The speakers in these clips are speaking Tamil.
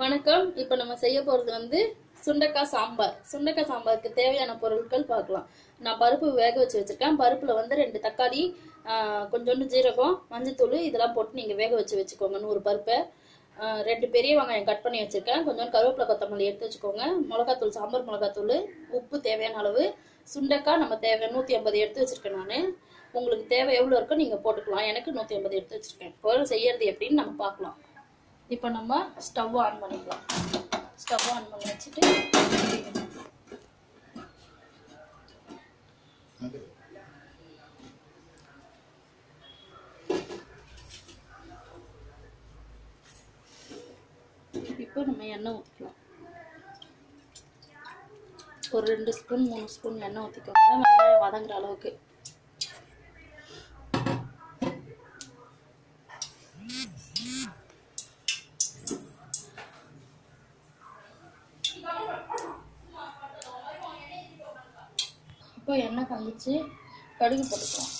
வணக்கம் இப்போ நம்ம செய்ய போகிறது வந்து சுண்டக்காய் சாம்பார் சுண்டக்காய் சாம்பாருக்கு தேவையான பொருட்கள் பார்க்கலாம் நான் பருப்பு வேக வச்சு வச்சுருக்கேன் பருப்பில் வந்து ரெண்டு தக்காளி ஆஹ், கொஞ்சோண்டு ஜீரகம் மஞ்சத்தூள் இதெல்லாம் போட்டு நீங்கள் வேக வச்சு வச்சுக்கோங்க நூறு பருப்பை ஆஹ், ரெண்டு பெரிய வெங்காயம் கட் பண்ணி வச்சுருக்கேன் கொஞ்சோண்டு கருவேப்பிலை கொத்தமல்லி எடுத்து வச்சுக்கோங்க மிளகாத்தூள் சாம்பார் மிளகாத்தூள் உப்பு தேவையான அளவு சுண்டக்காய் நம்ம தேவை நூற்றி ஐம்பது எடுத்து வச்சுருக்கேன் நான் உங்களுக்கு தேவை எவ்வளோ இருக்கோ நீங்கள் போட்டுக்கலாம் எனக்கு நூற்றி ஐம்பது எடுத்து வச்சுருக்கேன் இப்போ செய்யறது எப்படின்னு நம்ம பார்க்கலாம் இப்போ நம்ம ஸ்டவ் ஆன் பண்ணிக்கலாம் ஸ்டவ் ஆன் பண்ணி வச்சுட்டு இப்போ நம்ம எண்ணெய் ஊற்றிக்கலாம் ஒரு ரெண்டு ஸ்பூன் மூணு ஸ்பூன் எண்ணெய் ஊற்றிக்கோங்க வெங்காயம் வதங்குற அளவுக்கு இப்போ எண்ணெய் காஞ்சிச்சு கடுகு போட்டுக்கலாம்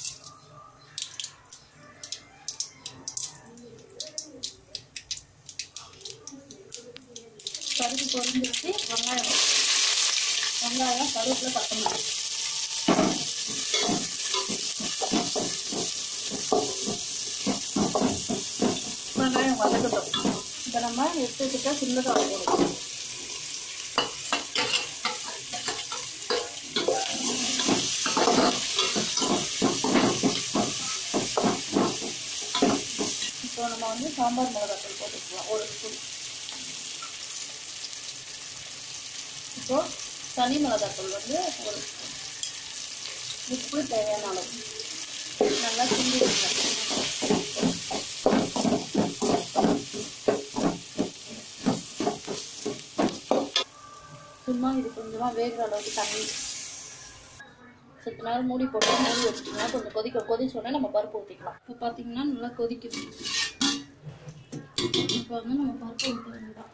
கடுகு பொரிஞ்சிருச்சு வெங்காயம் வெங்காயம் கருவேப்பிலை கொத்தமல்லி வெங்காயம் வதக்கட்டும் இப்போ நம்ம எடுத்து வச்சுட்டா சுண்டக்காய் போடுவோம் இப்போ நம்ம வந்து சாம்பார் மிளகாத்தூள் போட்டுக்கலாம் ஒரு ஸ்பூன் இப்போ தனி மிளகாத்தூள் வந்து ஒரு ஸ்பூன் உப்பு தேவையான அளவு நல்லா கிண்டி வைக்கலாம் சும்மா இது கொஞ்சமாக வேகிற அளவுக்கு தண்ணி சத்து நேரம் மூடி போட்டு மூடி வச்சிட்டிங்கன்னா கொஞ்சம் கொதிக்க கொதிச்ச உடனே நம்ம பருப்பு ஊற்றிக்கலாம் இப்போ பார்த்தீங்கன்னா நல்லா கொதிக்குது இப்போ வந்து நம்ம பருப்பு ஊற்ற வேண்டியதான்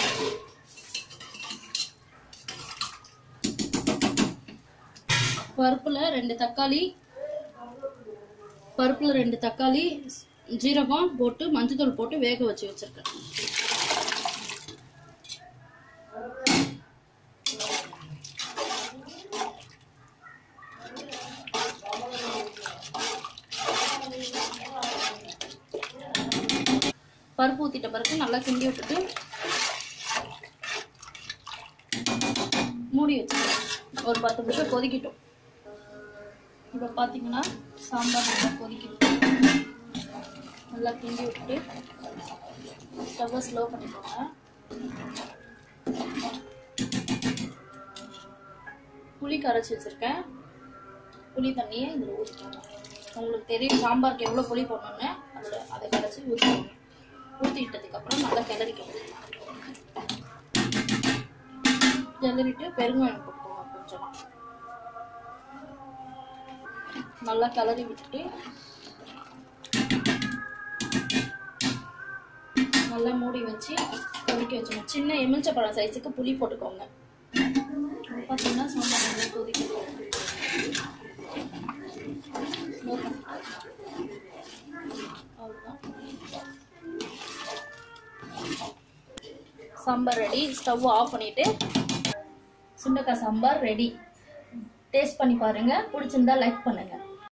பருப்பில் ரெண்டு தக்காளி பருப்பில் ரெண்டு தக்காளி ஜீரகம் போட்டு மஞ்சத்தூள் போட்டு வேக வச்சு வச்சுருக்கேன் பருப்பு ஊற்றிட்ட பிறகு நல்லா கிண்டி விட்டுட்டு மூடி வச்சுக்கலாம் ஒரு பத்து நிமிஷம் கொதிக்கட்டும் இப்போ பார்த்தீங்கன்னா சாம்பார் நல்லா கொதிக்குது நல்லா கிண்டி விட்டுட்டு ஸ்டவ்வை ஸ்லோ பண்ணிக்கோங்க புளி கரைச்சி வச்சுருக்கேன் புளி தண்ணியை இதில் ஊற்றிக்கோங்க உங்களுக்கு தெரியும் சாம்பாருக்கு எவ்வளோ புளி போடணுன்னு அதில் அதை கரைச்சி ஊற்றிக்கோங்க ஊற்றிட்டதுக்கப்புறம் நல்லா கிளறிக்கணும் கிளறிட்டு பெருங்காயம் போட்டுக்கோங்க கொஞ்சமாக நல்லா கிளறி விட்டுட்டு நல்லா மூடி வச்சு கொதிக்க வச்சுக்கணும் சின்ன எலுமிச்சை பழம் சைஸுக்கு புளி போட்டுக்கோங்க பார்த்தீங்கன்னா சாம்பார் நல்லா கொதிக்கும் அவ்வளோதான் சாம்பார் ரெடி ஸ்டவ் ஆஃப் பண்ணிட்டு சுண்டக்காய் சாம்பார் ரெடி டேஸ்ட் பண்ணி பாருங்க பிடிச்சிருந்தா லைக் பண்ணுங்க